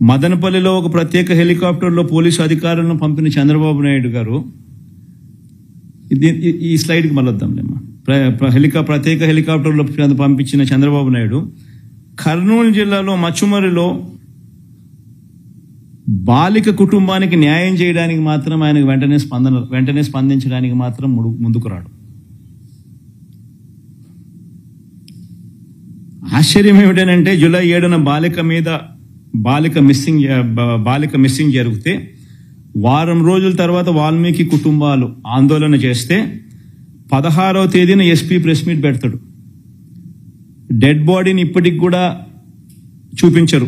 మదనపల్లిలో ఒక ప్రత్యేక హెలికాప్టర్లో పోలీసు అధికారులను పంపిన చంద్రబాబు నాయుడు గారు ఇది ఈ- ఈ స్లైడ్కి మళ్ళొద్దాంలేమ్మా ప్ర- ప్ర- హెలికా ప్రత్యేక హెలికాప్టర్లో పంపించిన చంద్రబాబు నాయుడు కర్నూలు జిల్లాలో మచ్చుమరిలో బాలిక కుటుంబానికి న్యాయం చేయడానికి మాత్రం ఆయనకు వెంటనే స్పందన వెంటనే స్పందించడానికి మాత్రం ముడు- ముందుకు రాడు ఆశ్చర్యం ఏమిటంటే జూలై ఏడున బాలిక మీద బాలిక మిస్సింగ్ బ- బాలిక మిస్సింగ్ జరిగితే వారం రోజుల తర్వాత వాల్మీకి కుటుంబాలు ఆందోళన చేస్తే పదహారవ తేదీన ఎస్పీ ప్రెస్ మీట్ పెడతాడు డెడ్ బాడీని ఇప్పటికి కూడా చూపించరు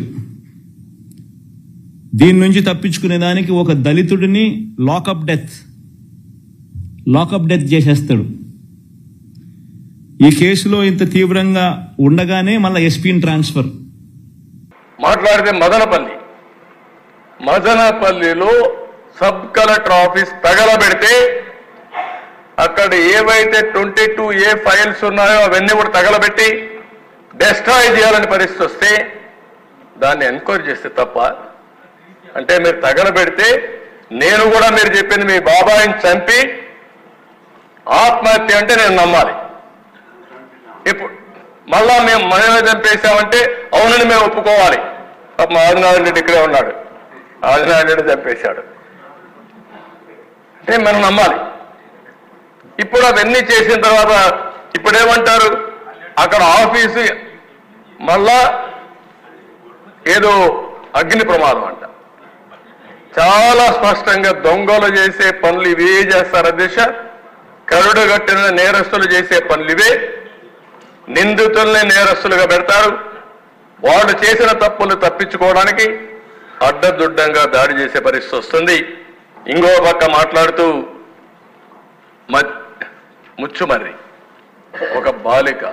దీని నుంచి తప్పించుకునే దానికి ఒక దళితుడిని లాకప్ డెత్ లాకప్ డెత్ చేసేస్తాడు ఈ కేసులో ఇంత తీవ్రంగా ఉండగానే మళ్ళీ ఎస్పీని ట్రాన్స్ఫర్ మాట్లాడితే మదనపల్లి మదనపల్లిలో సబ్ కలెక్టర్ ఆఫీస్ తగలబెడితే అక్కడ ఏవైతే ట్వంటీ టూ ఏ ఫైల్స్ ఉన్నాయో అవన్నీ కూడా తగలబెట్టి డెస్ట్రాయ్ చేయాలని పరిస్థితి వస్తే దాన్ని ఎంక్వైరీ చేస్తే తప్ప అంటే మీరు తగలబెడితే నేను కూడా మీరు చెప్పింది మీ బాబాయిని చంపి ఆత్మహత్య అంటే నేను నమ్మాలి ఇప్పుడు మళ్ళా మేము మనమే చంపేశామంటే అవునని మేము ఒప్పుకోవాలి పాప మా ఆదినారాయణ రెడ్డి ఇక్కడే ఉన్నాడు ఆదినారాయణ రెడ్డి చంపేశాడు అంటే మనం నమ్మాలి ఇప్పుడు అవన్నీ చేసిన తర్వాత ఇప్పుడు ఏమంటారు అక్కడ ఆఫీసు మళ్ళా ఏదో అగ్ని ప్రమాదం అంట చాలా స్పష్టంగా దొంగలు చేసే పనులు ఇవే చేస్తారు అధ్యక్ష కరుడు కట్టిన నేరస్తులు చేసే పనులు ఇవే నిందితుల్ని నేరస్తులుగా పెడతారు వాళ్ళు చేసిన తప్పులు తప్పించుకోవడానికి అడ్డదుడ్డంగా దాడి చేసే పరిస్థితి వస్తుంది ఇంకో పక్క మాట్లాడుతూ మ- ముచ్చుమర్రి ఒక బాలిక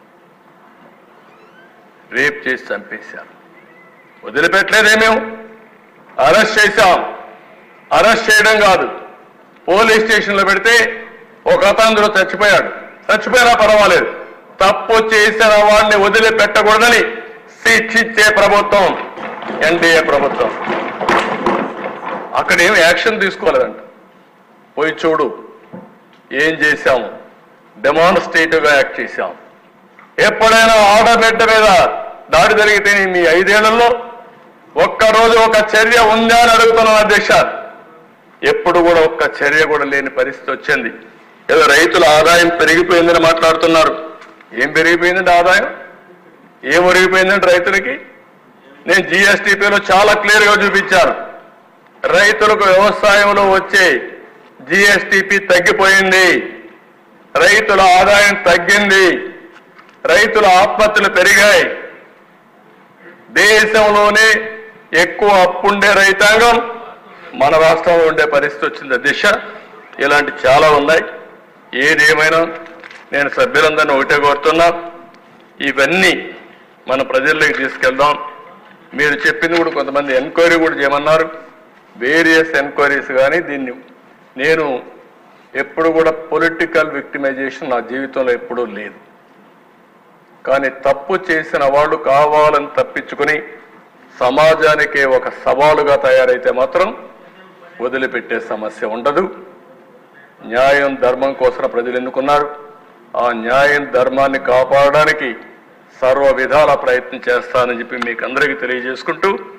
రేప్ చేసి చంపేశారు వదిలిపెట్టలేదే మేము అరెస్ట్ చేశాం అరెస్ట్ చేయడం కాదు పోలీస్ స్టేషన్లో పెడితే ఒక అతందులో చచ్చిపోయాడు చచ్చిపోయినా పర్వాలేదు తప్పు చేసిన వాడిని వదిలిపెట్టకూడదని శిక్షించే ప్రభుత్వం ఎన్డీఏ ప్రభుత్వం అక్కడ ఏం యాక్షన్ తీసుకోలేదంట పోయి చూడు ఏం చేశాము డెమాన్స్ట్రేటివ్ గా యాక్ట్ చేశాం ఎప్పుడైనా ఆడబిడ్డ మీద దాడి జరిగితే మీ ఐదేళ్లలో ఒక్కరోజు ఒక చర్య ఉందా అని అడుగుతున్నాం అధ్యక్ష ఎప్పుడు కూడా ఒక్క చర్య కూడా లేని పరిస్థితి వచ్చింది ఏదో రైతుల ఆదాయం పెరిగిపోయిందని మాట్లాడుతున్నారు ఏం పెరిగిపోయిందంటే ఆదాయం ఏం ఒరిగిపోయిందంటే రైతులకి నేను జిఎస్టిపిలో చాలా క్లియర్ గా చూపించాను రైతులకు వ్యవసాయంలో వచ్చే జిఎస్టిపి తగ్గిపోయింది రైతుల ఆదాయం తగ్గింది రైతుల ఆత్మహత్యలు పెరిగాయి దేశంలోనే ఎక్కువ అప్పుండే రైతాంగం మన రాష్ట్రంలో ఉండే పరిస్థితి వచ్చింది దిశ ఇలాంటి చాలా ఉన్నాయి ఏదేమైనా నేను సభ్యులందరినీ ఒకటే కోరుతున్నా ఇవన్నీ మన ప్రజల్లోకి తీసుకెళ్దాం మీరు చెప్పింది కూడా కొంతమంది ఎంక్వైరీ కూడా చేయమన్నారు వేరియస్ ఎంక్వైరీస్ కానీ దీన్ని నేను ఎప్పుడు కూడా పొలిటికల్ విక్టిమైజేషన్ నా జీవితంలో ఎప్పుడూ లేదు కానీ తప్పు చేసిన వాళ్ళు కావాలని తప్పించుకుని సమాజానికి ఒక సవాలుగా తయారైతే మాత్రం వదిలిపెట్టే సమస్య ఉండదు న్యాయం ధర్మం కోసం ప్రజలు ఎన్నుకున్నారు ఆ న్యాయం ధర్మాన్ని కాపాడడానికి సర్వ విధాల ప్రయత్నం చేస్తానని చెప్పి మీకు అందరికీ తెలియజేసుకుంటూ